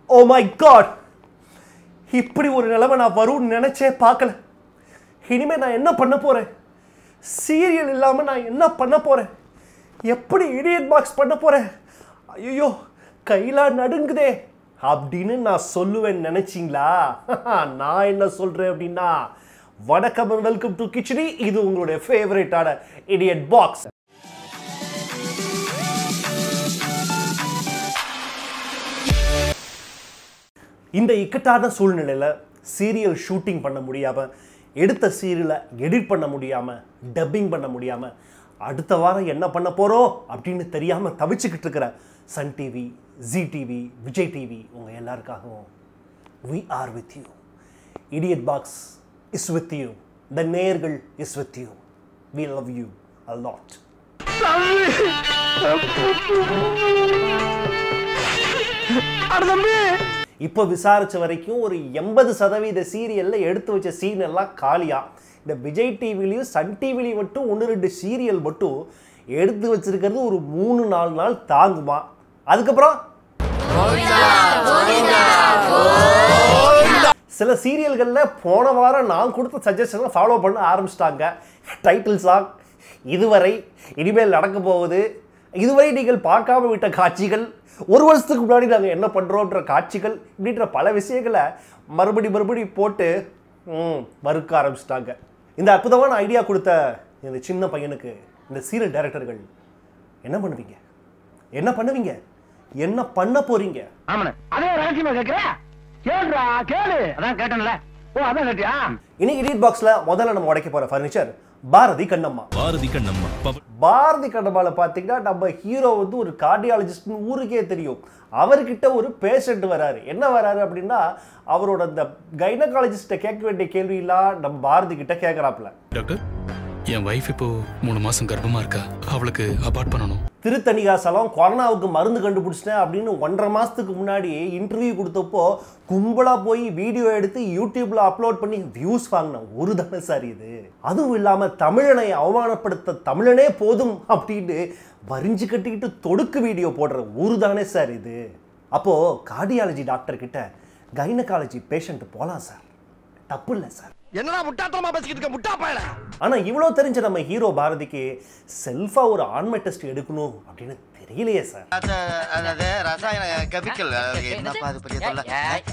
Oh my God இப்படி ஒரு நிலைமை நான் வரும்னு நினைச்சே பார்க்கல இனிமே நான் என்ன பண்ண போறேன் சீரியல் இல்லாம நான் என்ன பண்ண போறேன் எப்படி இடியட் பாக்ஸ் பண்ண போறேன் ஐயோ கையெல்லாம் நடுங்குதே அப்படின்னு நான் சொல்லுவேன் நினைச்சீங்களா நான் என்ன சொல்றேன் அப்படின்னா வணக்கம் வெல்கம் டு கிச்சடி இது உங்களுடைய ஃபேவரட்டான இடியட் பாக்ஸ் இந்த இக்கட்டான சூழ்நிலையில் சீரியல் ஷூட்டிங் பண்ண முடியாமல் எடுத்த சீரியலை எடிட் பண்ண முடியாமல் டப்பிங் பண்ண முடியாமல் அடுத்த வாரம் என்ன பண்ண போகிறோம் அப்படின்னு தெரியாமல் தவிச்சுக்கிட்டு இருக்கிற Sun TV Zee TV Vijay TV உங்கள் எல்லாருக்காகவும் we are with you idiot box is with you the நேர்கள் is with you we love you a lot இப்போ விசாரிச்ச வரைக்கும் ஒரு எண்பது சதவீத சீரியல்ல எடுத்து வச்ச சீன் எல்லாம் காலியா இந்த விஜய் டிவிலையும் சன் டிவிலையும் மட்டும் ஒன்று ரெண்டு சீரியல் மட்டும் எடுத்து வச்சிருக்கிறது ஒரு மூணு நாலு நாள் தாங்குமா அதுக்கப்புறம் சில சீரியல்களில் போன வாரம் நான் கொடுத்த சஜஷனை ஃபாலோ பண்ண ஆரம்பிச்சிட்டாங்க டைட்டில் சாங் இதுவரை இனிமேல் நடக்க போகுது இதுவரை நீங்கள் பார்க்காம விட்ட காட்சிகள் ஒரு வருஷத்துக்கு முன்னாடி நாங்கள் என்ன பண்ணுறோன்ற காட்சிகள் இப்படின்ற பல விஷயங்களை மறுபடி மறுபடி போட்டு ம், வறுக்க ஆரம்பிச்சிட்டாங்க இந்த அற்புதமான ஐடியா கொடுத்த இந்த சின்ன பையனுக்கு இந்த சீரியல் டைரக்டர்கள் என்ன பண்ணுவீங்க என்ன பண்ணுவீங்க என்ன பண்ண போறீங்க ஆமாண்ணே அதே ரகசியமா கேக்குற கேளுடா கேளு அதான் கேட்டேன்ல ஓ அதான் கேட்டியா இன்னைக்கு ரீட் பாக்ஸ்ல முதல்ல நம்ம உடைக்க போற ஃபர்னிச்சர் பாரதி கண்ணம்மா பாரதி கண்ணம்மா பவ- பாரதி கண்ணம்மால பார்த்தீங்கன்னா நம்ம ஹீரோ வந்து ஒரு கார்டியாலஜிஸ்ட்னு ஊருக்கே தெரியும் அவர்கிட்ட ஒரு பேஷண்ட் வராரு என்ன வராரு அப்படின்னா அவரோட அந்த கைனகாலஜிஸ்ட்டை கேட்க வேண்டிய கேள்வியெல்லாம் நம்ம பாரதி கிட்ட கேட்குறாப்புல டாக்டர் என் வைஃப் இப்போ மூணு மாசம் கர்ப்பமா இருக்கா அவளுக்கு அபார்ட் பண்ணணும் திருத்தணிகாசலம் கொரோனாவுக்கு மருந்து கண்டுபிடிச்சிட்டேன் அப்படின்னு ஒன்றரை மாதத்துக்கு முன்னாடி இன்டர்வியூ கொடுத்தப்போ கும்பலாக போய் வீடியோ எடுத்து யூடியூப்ல அப்லோட் பண்ணி வியூஸ் வாங்கின ஒரு தானே சார் இது அதுவும் இல்லாமல் தமிழனை அவமானப்படுத்த தமிழனே போதும் அப்படின்னு வரிஞ்சு கட்டிக்கிட்டு தொடுக்கு வீடியோ போடுற ஒரு தானே சார் இது அப்போது கார்டியாலஜி டாக்டர் கிட்ட கைனகாலஜி பேஷண்ட் போகலாம் சார் தப்பு இல்லை சார் என்னடா முட்டாத்தனமா பேசிக்கிட்டு இருக்க முட்டா பயல ஆனா இவ்வளோ தெரிஞ்ச நம்ம ஹீரோ பாரதிக்கு செல்ஃபா ஒரு ஆண்மை டெஸ்ட் எடுக்கணும் அப்படின்னு தெரியலையே சார் அதாவது ரசாயன கெமிக்கல் என்னப்பா அது பெரிய தொல்லை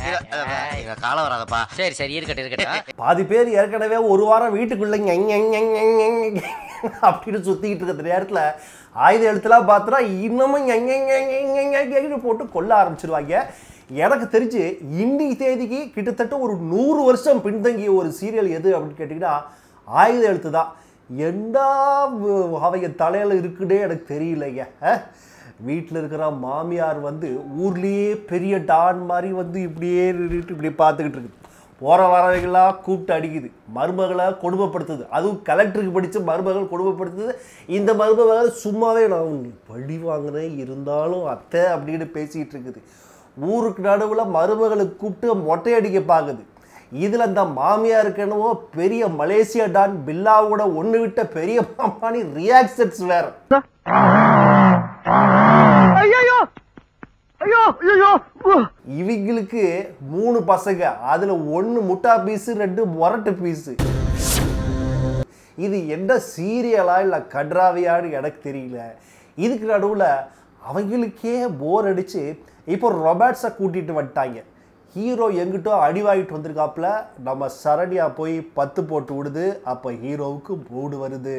காலம் வராதப்பா சரி சரி இருக்கட்டும் இருக்கட்டும் பாதி பேர் ஏற்கனவே ஒரு வாரம் வீட்டுக்குள்ள ஞங் ஞங் ஞங் ஞங் ஞங் ஞங் அப்படின்னு சுத்திக்கிட்டு இருக்கிற நேரத்துல ஆயுத எழுத்துலாம் பார்த்தா இன்னமும் ஞங் ஞங் ஞங் ஞங் ஞங் ஞங் ஞங்னு போட்டு கொல்ல ஆரம்பிச்சிருவாங்க எனக்கு தெரிஞ்சு இன்னைக்கு தேதிக்கு கிட்டத்தட்ட ஒரு நூறு வருஷம் பின்தங்கிய ஒரு சீரியல் எது அப்படின்னு கேட்டிங்கன்னா ஆயுத எழுத்து தான் எண்டா வ- அவங்க தலையில் இருக்குன்னே எனக்கு தெரியலைங்க வீட்டில் இருக்கிற மாமியார் வந்து ஊர்லேயே பெரிய டான் மாதிரி வந்து இப்படியே நின்னுட்டு இப்படி பார்த்துக்கிட்டு இருக்குது போகிற வரவைகளாக கூப்பிட்டு அடிக்குது மருமகளை கொடுமைப்படுத்துது அதுவும் கலெக்டருக்கு படித்த மருமகள் கொடுமைப்படுத்துது இந்த மருமகள் சும்மாவே நான் உன்னை பழி வாங்கினேன் இருந்தாலும் அத்தை அப்படின்னு பேசிக்கிட்டு இருக்குது ஊருக்கு நடுவில் மருமகளை கூப்பிட்டு மொட்டை அடிக்க பார்க்குது இதில் அந்த மாமியாருக்கு என்னவோ பெரிய மலேசியா டான் பில்லாவோட ஒன்று விட்ட பெரிய மாமானி ரியாக்ஷன்ஸ் வேற ஐயோ ஐயோ ஐயோ இவங்களுக்கு மூணு பசங்க அதில் ஒன்று முட்டா பீஸு ரெண்டு மொரட்டு பீஸு இது என்ன சீரியலா இல்லை கட்ராவியான்னு எனக்கு தெரியல இதுக்கு நடுவில் அவங்களுக்கே போர் அடித்து இப்போ ரொபாட்ஸை கூட்டிகிட்டு வந்துட்டாங்க ஹீரோ எங்கிட்டோ அடி வாங்கிட்டு வந்திருக்காப்புல நம்ம சரணியா போய் பத்து போட்டு விடுது அப்போ ஹீரோவுக்கு மூடு வருது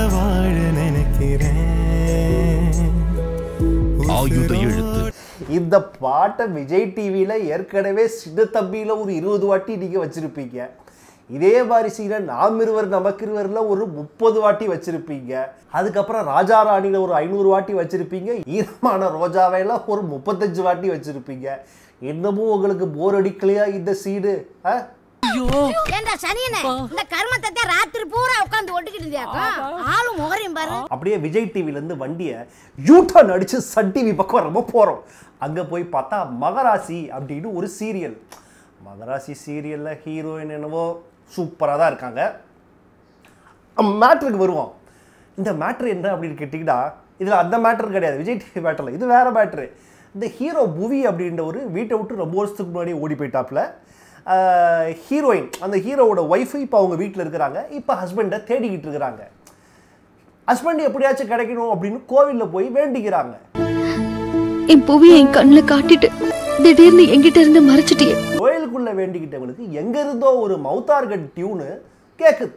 ஆயுத எழுத்து இந்த பாட்டை விஜய் டிவியில் ஏற்கனவே சின்ன தம்பியில் ஒரு இருபது வாட்டி நீங்கள் வச்சுருப்பீங்க இதே மாதிரி சீனை நாம் இருவர் நமக்கு இருவரில் ஒரு முப்பது வாட்டி வச்சுருப்பீங்க அதுக்கப்புறம் ராஜா ராணியில் ஒரு ஐநூறு வாட்டி வச்சுருப்பீங்க ஈரமான ரோஜாவையெல்லாம் ஒரு முப்பத்தஞ்சு வாட்டி வச்சுருப்பீங்க இன்னமும் உங்களுக்கு போர் அடிக்கலையா இந்த சீடு ஆ ஏண்டா சனியனே இந்த கர்மத்தை ராத்திரி பூரா உட்காந்து ஒட்டிக்கிட்டு இருந்தியாக்கும் ஆளு முகரையும் பாரு அப்படியே விஜய் டிவிலேருந்து வண்டியை யூட்டர்ன் அடித்து சன் டிவி பக்கம் ரொம்ப போகிறோம் அங்கே போய் பார்த்தா மகராசி அப்படின்னு ஒரு சீரியல் மகராசி சீரியலில் ஹீரோயின் என்னவோ சூப்பராக தான் இருக்காங்க மேட்ருக்கு வருவோம் இந்த மேட்ரு என்ன அப்படின்னு கேட்டிங்கன்னா இதில் அந்த மேட்ரு கிடையாது விஜய் டிவி மேட்டரில் இது வேறு மேட்ரு இந்த ஹீரோ புவி அப்படின்ற ஒரு வீட்டை விட்டு ரொம்ப வருஷத்துக்கு முன்னாடி ஓடி போயிட்டாப்புல ஹீரோயின் அந்த ஹீரோவோட ஒய்ஃபு இப்போ அவங்க வீட்டில் இருக்கிறாங்க இப்போ ஹஸ்பண்டை தேடிக்கிட்டு இருக்கிறாங்க ஹஸ்பண்ட் எப்படியாச்சும் கிடைக்கணும் அப்படின்னு கோவிலில் போய் வேண்டிக்கிறாங்க என் புவியை என் கண்ணுல காட்டிட்டு திடீர்னு என்கிட்ட இருந்து மறைச்சிட்டியே கோயிலுக்குள்ள வேண்டிக்கிட்டவங்களுக்கு எங்க இருந்தோ ஒரு மௌத்தார்கட் டியூனு கேக்குது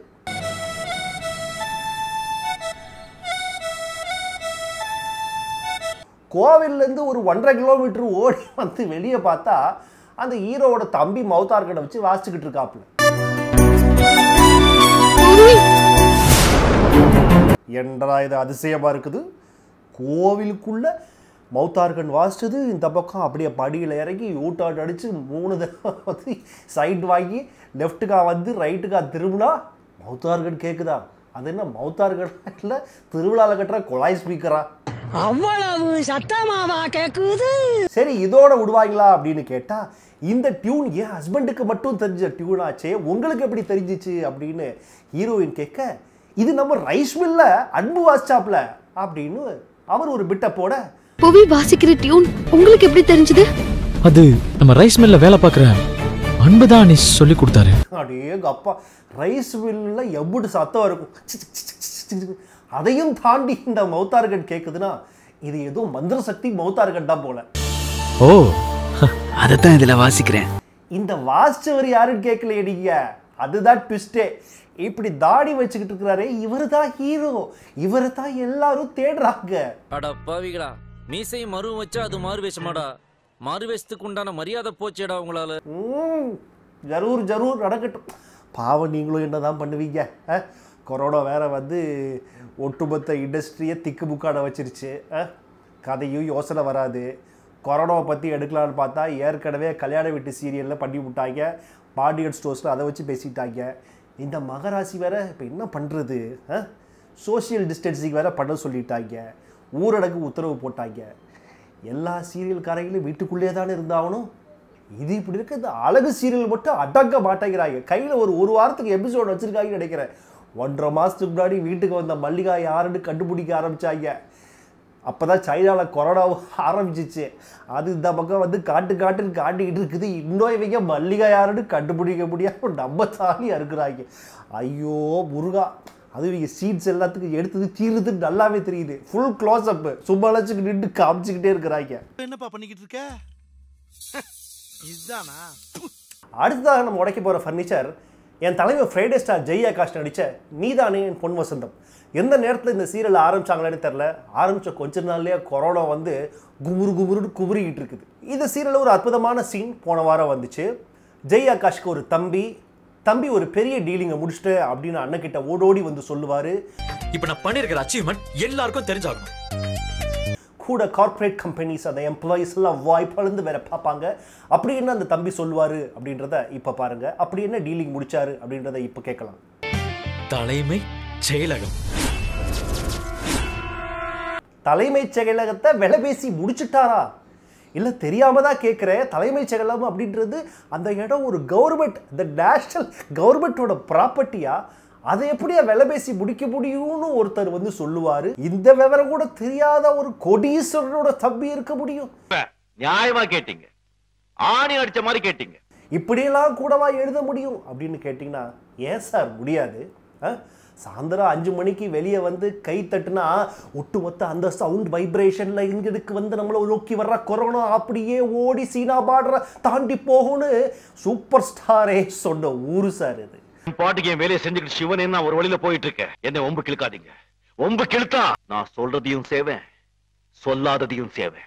கோவில்ல இருந்து ஒரு ஒன்றரை கிலோமீட்டர் ஓடி வந்து வெளியே பார்த்தா அந்த ஹீரோவோட தம்பி மௌத்தார்கடை வச்சு வாசிச்சுக்கிட்டு இருக்காப்புல என்றா இது அதிசயமா இருக்குது கோவிலுக்குள்ள மௌத்தார்கன் வாசிச்சது இந்த பக்கம் அப்படியே படியில் இறங்கி யூட்டாட் அடிச்சு மூணு தடவை வந்து சைடு வாங்கி லெஃப்ட்டுக்கா வந்து ரைட்டுக்கா திரும்பினா மௌத்தார்கன் கேட்குதா அது என்ன மௌத்தார்கன் இல்லை திருவிழாவில் கட்டுற குழாய் ஸ்பீக்கரா அவ்வளவு சத்தமாவா கேக்குது சரி இதோட விடுவாங்களா அப்படின்னு கேட்டா இந்த டியூன் என் ஹஸ்பண்டுக்கு மட்டும் தெரிஞ்ச டியூன் ஆச்சே உங்களுக்கு எப்படி தெரிஞ்சிச்சு அப்படின்னு ஹீரோயின் கேட்க இது நம்ம ரைஸ் மில்ல அன்பு வாசிச்சாப்ல அப்படின்னு அவர் ஒரு பிட்டை போட புவி வாசிக்கிற டியூன் உங்களுக்கு எப்படி தெரிஞ்சது அது நம்ம ரைஸ் மில்ல வேலை பார்க்குற அன்பு தான் நீ சொல்லி கொடுத்தாரு அப்படியே அப்பா ரைஸ் மில்ல எவ்வளவு சத்தம் இருக்கும் சிக் சிக் சிக் சிக் சிக் சிக். அதையும் தாண்டி இந்த மௌத்தார்கன் கேட்குதுன்னா இது ஏதோ மந்திர சக்தி மௌத்தார்கன் தான் போல ஓ அதைத்தான் இதுல வாசிக்கிறேன் இந்த வாசிச்சவர் யாருன்னு கேட்கலையே நீங்க அதுதான் ட்விஸ்டே இப்படி தாடி வச்சுக்கிட்டு இருக்கிறாரே இவர் தான் ஹீரோ இவரை தான் எல்லாரும் தேடுறாங்க அட பாவிகளா மீசையும் மருவும் வச்சா அது மாறு வேஷமாடா மாறு வேஷத்துக்கு உண்டான மரியாதை போச்சேடா உங்களால ம், ஜரூர் ஜரூர் நடக்கட்டும் பாவம் நீங்களும் என்ன தான் பண்ணுவீங்க ஆ? கொரோனா வேற வந்து ஒட்டுமொத்த இண்டஸ்ட்ரியை திக்கு புக்காட வச்சிருச்சு ஆ? கதையும் யோசனை வராது கொரோனாவை பற்றி எடுக்கலான்னு பார்த்தா ஏற்கனவே கல்யாண வீட்டு சீரியலில் பண்ணி விட்டாங்க பாண்டியன் ஸ்டோர்ஸில் அதை வச்சு பேசிட்டாங்க இந்த மகராசி வேற இப்போ என்ன பண்ணுறது சோஷியல் டிஸ்டன்சிங் வேற பண்ண சொல்லிட்டாங்க ஊரடங்கு உத்தரவு போட்டாங்க எல்லா சீரியல்காரங்களும் வீட்டுக்குள்ளே தானே இருந்தாகணும் இது இப்படி இருக்க இந்த அழகு சீரியல் மட்டும் அடங்க மாட்டேங்கிறாங்க கையில் ஒரு ஒரு வாரத்துக்கு எபிசோட் வச்சிருக்காங்கன்னு நினைக்கிறேன் ஒன்றரை மாதத்துக்கு முன்னாடி வீட்டுக்கு வந்த மல்லிகா யாருன்னு கண்டுபிடிக்க ஆரம்பிச்சாங்க அப்போ தான் சைனாவில் கொரோனா ஆரம்பிச்சிச்சு அது இந்த பக்கம் வந்து காட்டு காட்டுன்னு காட்டிக்கிட்டு இருக்குது இன்னும் இவங்க மல்லிகா யாருன்னு கண்டுபிடிக்க முடியாம நம்ம தாலியாக இருக்கிறாங்க ஐயோ முருகா அது இவங்க சீட்ஸ் எல்லாத்துக்கும் எடுத்தது தீருதுன்னு நல்லாவே தெரியுது ஃபுல் க்ளோஸ் அப் சும்மாலச்சுக்கு நின்று காமிச்சிக்கிட்டே இருக்கிறாங்க என்னப்பா பண்ணிக்கிட்டு இருக்க இதுதானா அடுத்ததாக நம்ம உடைக்க போகிற ஃபர்னிச்சர் என் தலைவர் ஃப்ரைடே ஸ்டார் ஜெய் ஆகாஷ் நடித்த நீதானே என் பொன் வசந்தம் எந்த நேரத்தில் இந்த சீரியல் ஆரம்பிச்சாங்களேன்னு தெரில ஆரம்பித்த கொஞ்ச நாள்லயே கொரோனா வந்து குமுறு குமுறுன்னு குமுறிக்கிட்டு இருக்குது இந்த சீரியலில் ஒரு அற்புதமான சீன் போன வாரம் வந்துச்சு ஜெய் ஆகாஷ்க்கு ஒரு தம்பி தம்பி ஒரு பெரிய டீலிங்கை முடிச்சுட்டு அப்படின்னு அண்ணக்கிட்ட ஓடோடி வந்து சொல்லுவார் இப்போ நான் பண்ணிருக்கிற அச்சீவ்மெண்ட் எல்லாருக்கும் தெரிஞ்சாகணும் கூட கார்ப்பரேட் கம்பெனிஸ் அந்த எம்ப்ளாயீஸ் எல்லாம் வாய்ப்பளந்து வேற பார்ப்பாங்க அப்படி என்ன அந்த தம்பி சொல்லுவார் அப்படின்றத இப்போ பாருங்க அப்படி என்ன டீலிங் முடிச்சாரு அப்படின்றத இப்போ கேட்கலாம் தலைமை செயலகம் தலைமைச் செயலகத்தை விலை பேசி முடிச்சிட்டாரா இல்லை தெரியாம தான் கேட்குறேன் தலைமைச் செயலகம் அப்படின்றது அந்த இடம் ஒரு கவர்மெண்ட் இந்த நேஷனல் கவர்மெண்ட்டோட ப்ராப்பர்ட்டியா அதை எப்படியா விலை பேசி முடிக்க முடியும்னு ஒருத்தர் வந்து சொல்லுவார் இந்த விவரம் கூட தெரியாத ஒரு கொடீஸ்வரனோட தம்பி இருக்க முடியும் நியாயமா கேட்டீங்க ஆணி அடிச்ச மாதிரி கேட்டீங்க இப்படியெல்லாம் கூடவா எழுத முடியும் அப்படின்னு கேட்டிங்கன்னா ஏன் சார் முடியாது ஆ? சாயந்தரம் அஞ்சு மணிக்கு வெளியே வந்து கை தட்டுனா ஒட்டுமொத்த அந்த சவுண்ட் வைப்ரேஷனில் இங்கதுக்கு வந்து நம்மளை நோக்கி வர்ற கொரோனா அப்படியே ஓடி சீனா பாடுற தாண்டி போகும்னு சூப்பர் ஸ்டாரே சொன்ன ஊரு சார் இது என் பாட்டுக்கு என் வேலையை செஞ்சுக்கிட்டு சிவனே நான் ஒரு வழியில போயிட்டு இருக்கேன் என்னை ஒம்பு கிழக்காதீங்க ஒம்பு கிழத்தா நான் சொல்றதையும் சேவேன் சொல்லாததையும் சேவேன்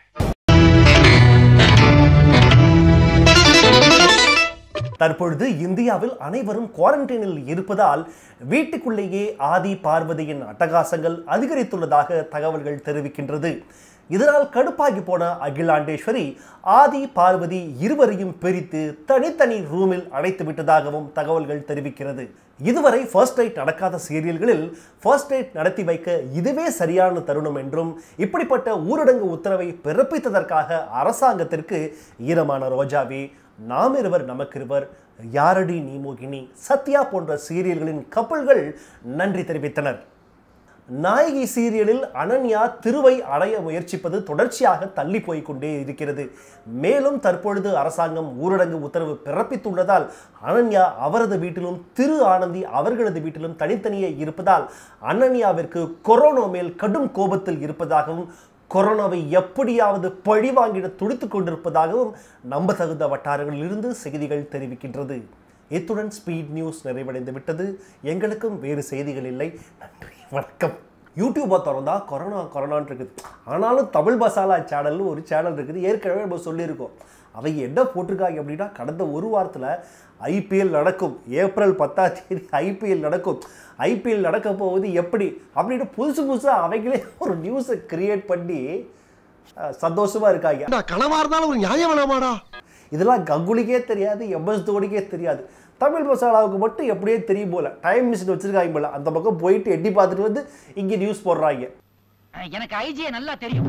தற்பொழுது இந்தியாவில் அனைவரும் குவாரண்டைனில் இருப்பதால் வீட்டுக்குள்ளேயே ஆதி பார்வதியின் அட்டகாசங்கள் அதிகரித்துள்ளதாக தகவல்கள் தெரிவிக்கின்றது இதனால் கடுப்பாகி போன அகிலாண்டேஸ்வரி ஆதி பார்வதி இருவரையும் பிரித்து தனித்தனி ரூமில் அடைத்து விட்டதாகவும் தகவல்கள் தெரிவிக்கிறது இதுவரை ஃபர்ஸ்ட் நைட் நடக்காத சீரியல்களில் ஃபர்ஸ்ட் நைட் நடத்தி வைக்க இதுவே சரியான தருணம் என்றும் இப்படிப்பட்ட ஊரடங்கு உத்தரவை பிறப்பித்ததற்காக அரசாங்கத்திற்கு ஈரமான ரோஜாவே நாம் இருவர் நமக்கிருவர் யாரடி நீ மோகினி சத்யா போன்ற சீரியல்களின் கப்பல்கள் நன்றி தெரிவித்தனர் நாயகி சீரியலில் அனன்யா திருவை அடைய முயற்சிப்பது தொடர்ச்சியாக தள்ளி போய் கொண்டே இருக்கிறது மேலும் தற்பொழுது அரசாங்கம் ஊரடங்கு உத்தரவு பிறப்பித்துள்ளதால் அனன்யா அவரது வீட்டிலும் திரு ஆனந்தி அவர்களது வீட்டிலும் தனித்தனியே இருப்பதால் அனன்யாவிற்கு கொரோனா மேல் கடும் கோபத்தில் இருப்பதாகவும் கொரோனாவை எப்படியாவது பழி வாங்கிட துடித்துக் கொண்டிருப்பதாகவும் நம்பத்தகுந்த வட்டாரங்களிலிருந்து செய்திகள் தெரிவிக்கின்றது இத்துடன் ஸ்பீட் நியூஸ் நிறைவடைந்து விட்டது எங்களுக்கும் வேறு செய்திகள் இல்லை நன்றி வணக்கம் யூடியூப்பை திறந்தா கொரோனா கொரோனான்னு இருக்குது ஆனாலும் தமிழ் மசாலா சேனல்னு ஒரு சேனல் இருக்குது ஏற்கனவே நம்ம சொல்லியிருக்கோம் அவங்க என்ன போட்டிருக்காங்க அப்படின்னா கடந்த ஒரு வாரத்தில் ஐபிஎல் நடக்கும் ஏப்ரல் பத்தாம் தேதி ஐபிஎல் நடக்கும் ஐபிஎல் நடக்க போவது எப்படி அப்படின்னு புதுசு புதுசாக அவங்களே ஒரு நியூஸை கிரியேட் பண்ணி அஹ், சந்தோஷமா இருக்காங்க கனவா இருந்தாலும் ஒரு நியாயம் வேணாமாடா இதெல்லாம் கங்குலிக்கே தெரியாது எம்எஸ் தோனிக்கே தெரியாது தமிழ் மசாலாவுக்கு மட்டும் எப்படியே தெரியும் போல டைம் மிஷின் வச்சிருக்காங்க போல அந்த பக்கம் போயிட்டு எட்டி பார்த்துட்டு வந்து இங்கே நியூஸ் போடுறாங்க எனக்கு ஐஜியை நல்லா தெரியும்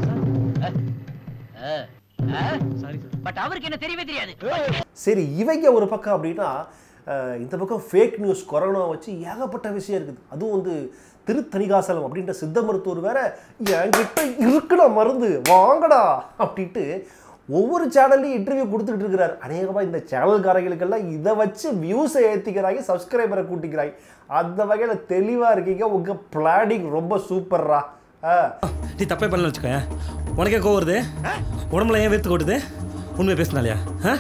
பட் அவருக்கு என்ன தெரியவே தெரியாது சரி இவங்க ஒரு பக்கம் அப்படின்னா அஹ், இந்த பக்கம் ஃபேக் நியூஸ் கொரோனா வச்சு ஏகப்பட்ட விஷயம் இருக்குது அதுவும் வந்து திருத்தணிகாசலம் அப்படின்ற சித்த மருத்துவர் வேற என்கிட்ட இருக்குடா மருந்து வாங்கடா அப்படின்ட்டு ஒவ்வொரு சேனல்லையும் இன்டர்வியூ கொடுத்துட்டு இருக்கிறார் அநேகமாக இந்த சேனல்காரங்களுக்கெல்லாம் இதை வச்சு வியூஸை ஏற்றிக்கிறாங்க சப்ஸ்கிரைபரை கூட்டிக்கிறாங்க அந்த வகையில் தெளிவாக இருக்கீங்க உங்கள் பிளானிங் ரொம்ப சூப்பர்ரா ஆ நீ தப்பே பண்ணல வச்சுக்கோ உனக்கே கோவம் வருது உடம்புல ஏன் வேர்த்து கொட்டுது உண்மை பேசினாலியா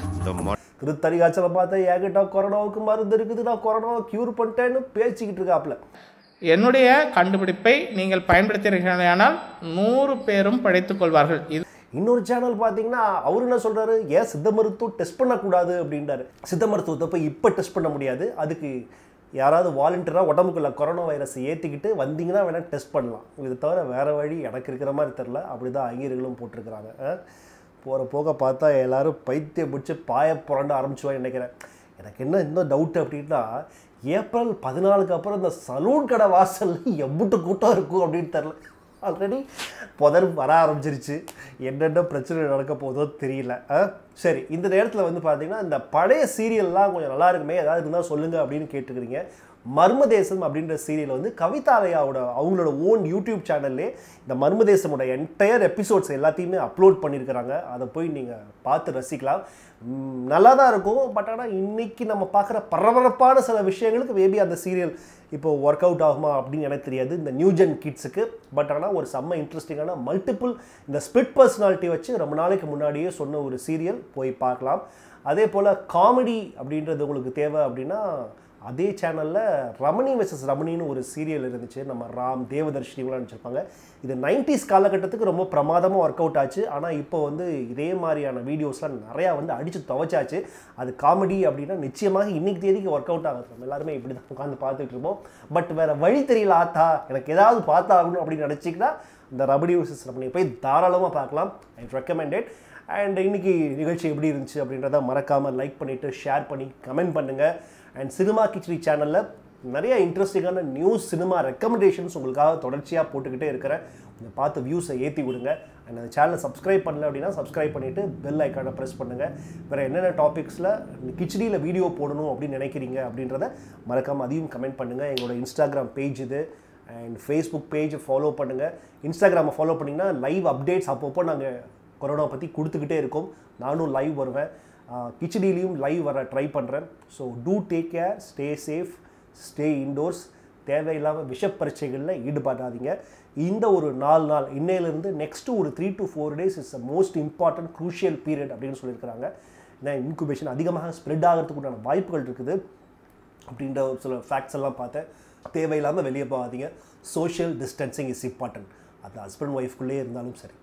திருத்தணிகாச்சலம் பார்த்தா என்கிட்ட கொரோனாவுக்கு மருந்து இருக்குது நான் கொரோனாவை க்யூர் பண்ணிட்டேன்னு பேசிக்கிட்டு இருக்காப்புல என்னுடைய கண்டுபிடிப்பை நீங்கள் பயன்படுத்தினீர்களானால் நூறு பேரும் படைத்துக் கொள்வார்கள் இது இன்னொரு சேனல் பார்த்தீங்கன்னா அவர் என்ன சொல்றாரு ஏன் சித்த மருத்துவம் டெஸ்ட் பண்ணக்கூடாது அப்படின்றாரு சித்த மருத்துவத்தை போய் இப்போ டெஸ்ட் பண்ண முடியாது அதுக்கு யாராவது வாலண்டியராக உடம்புக்குள்ள கொரோனா வைரஸை ஏற்றிக்கிட்டு வந்தீங்கன்னா வேணால் டெஸ்ட் பண்ணலாம் இது தவிர வேறு வழி எனக்கு இருக்கிற மாதிரி தெரில அப்படி தான் ஐயர்களும் போட்டிருக்கிறாங்க போகிற போக பார்த்தா எல்லாரும் பைத்தியம் பிடிச்சி பாய புரண்ட ஆரம்பிச்சுவாங்க நினைக்கிறேன் எனக்கு என்ன இன்னும் டவுட் அப்படின்னா ஏப்ரல் பதினாலுக்கு அப்புறம் இந்த சலூன் கடை வாசல்ல எம்புட்டு கூட்டம் இருக்கும் அப்படின்னு தெரில ஆல்ரெடி புதர் வர ஆரம்பிச்சிருச்சு என்னென்ன பிரச்சனை நடக்க போதோ தெரியல ஆ? சரி இந்த நேரத்தில் வந்து பார்த்தீங்கன்னா இந்த பழைய சீரியல்லாம் கொஞ்சம் நல்லா இருக்குமே ஏதாவது இருந்தால் சொல்லுங்கள் அப்படின்னு கேட்டுக்கிறீங்க மர்மதேசம் அப்படின்ற சீரியல் வந்து கவிதாலயாவோட அவங்களோட ஓன் யூடியூப் சேனல்லே இந்த மர்மதேசமோட என்டையர் எபிசோட்ஸ் எல்லாத்தையுமே அப்லோட் பண்ணியிருக்கிறாங்க அதை போய் நீங்கள் பார்த்து ரசிக்கலாம் ம், நல்லா தான் இருக்கும் பட் ஆனால் இன்னைக்கு நம்ம பார்க்குற பரபரப்பான சில விஷயங்களுக்கு மேபி அந்த சீரியல் இப்போ ஒர்க் அவுட் ஆகுமா அப்படின்னு எனக்கு தெரியாது இந்த நியூஜென் கிட்ஸுக்கு பட் ஆனால் ஒரு செம்ம இன்ட்ரெஸ்டிங்கான மல்டிபிள் இந்த ஸ்பிட் பர்சனாலிட்டி வச்சு ரொம்ப நாளைக்கு முன்னாடியே சொன்ன ஒரு சீரியல் போய் பார்க்கலாம் அதே போல் காமெடி அப்படின்றது உங்களுக்கு தேவை அப்படின்னா அதே சேனலில் ரமணி வெர்சஸ் ரமணின்னு ஒரு சீரியல் இருந்துச்சு நம்ம ராம் தேவதர்ஷினிலாம் நடிச்சிருப்பாங்க இது நைன்டிஸ் காலகட்டத்துக்கு ரொம்ப பிரமாதமாக ஒர்க் அவுட் ஆச்சு ஆனால் இப்போ வந்து இதே மாதிரியான வீடியோஸ்லாம் நிறையா வந்து அடித்து துவைச்சாச்சு அது காமெடி அப்படின்னா நிச்சயமாக இன்னைக்கு தேதிக்கு ஒர்க் அவுட் ஆகுது நம்ம எல்லாருமே இப்படி தான் உட்காந்து பார்த்துட்டு இருப்போம் பட் வேறு வழி தெரியல ஆத்தா எனக்கு ஏதாவது பார்த்தாகணும் அப்படின்னு நினச்சிக்கிட்டா இந்த ரபடி வெர்சஸ் ரமணி போய் தாராளமாக பார்க்கலாம் ஐ ரெக்கமெண்டட் அண்ட் இன்னைக்கு நிகழ்ச்சி எப்படி இருந்துச்சு அப்படின்றத மறக்காமல் லைக் பண்ணிவிட்டு ஷேர் பண்ணி கமெண்ட் பண்ணுங்கள் அண்ட் சினிமா கிச்சடி சேனலில் நிறைய இன்ட்ரெஸ்டிங்கான நியூஸ் சினிமா ரெக்கமெண்டேஷன்ஸ் உங்களுக்காக தொடர்ச்சியாக போட்டுக்கிட்டே இருக்கிறேன் கொஞ்சம் பார்த்து வியூஸை ஏற்றி விடுங்க அண்ட் அந்த சேனலை சப்ஸ்கிரைப் பண்ணல அப்படின்னா சப்ஸ்கிரைப் பண்ணிவிட்டு பெல் ஐக்கானை ப்ரெஸ் பண்ணுங்கள் வேறு என்னென்ன டாபிக்ஸில் கிச்சடியில் வீடியோ போடணும் அப்படின்னு நினைக்கிறீங்க அப்படின்றத மறக்காமல் அதையும் கமெண்ட் பண்ணுங்கள் எங்களோட இன்ஸ்டாகிராம் பேஜ் இது அண்ட் ஃபேஸ்புக் பேஜை ஃபாலோ பண்ணுங்கள் இன்ஸ்டாகிராமை ஃபாலோ பண்ணிங்கன்னா லைவ் அப்டேட்ஸ் அப்பப்போ நாங்கள் கொரோனா பற்றி கொடுத்துக்கிட்டே இருக்கோம் நானும் லைவ் வருவேன் கிச்சடிலையும் லைவ் வர ட்ரை பண்ணுறேன் so do take care stay safe stay indoors தேவையில்லாமல் விஷ பரீட்சைகளில் ஈடுபடாதீங்க இந்த ஒரு நாலு நாள் இன்னையிலேருந்து நெக்ஸ்ட்டு ஒரு three to four days is a most important crucial period அப்படின்னு சொல்லியிருக்கிறாங்க ஏன்னா இன்குபேஷன் அதிகமாக ஸ்ப்ரெட் ஆகிறதுக்கு உண்டான வாய்ப்புகள் இருக்குது அப்படின்ற ஒரு சில ஃபேக்ட்ஸ் எல்லாம் பார்த்தேன் தேவையில்லாமல் வெளியே போகாதீங்க சோஷியல் டிஸ்டன்சிங் இஸ் இம்பார்ட்டன்ட் அது ஹஸ்பண்ட் ஒய்ஃப்குள்ளேயே இருந்தாலும் சரி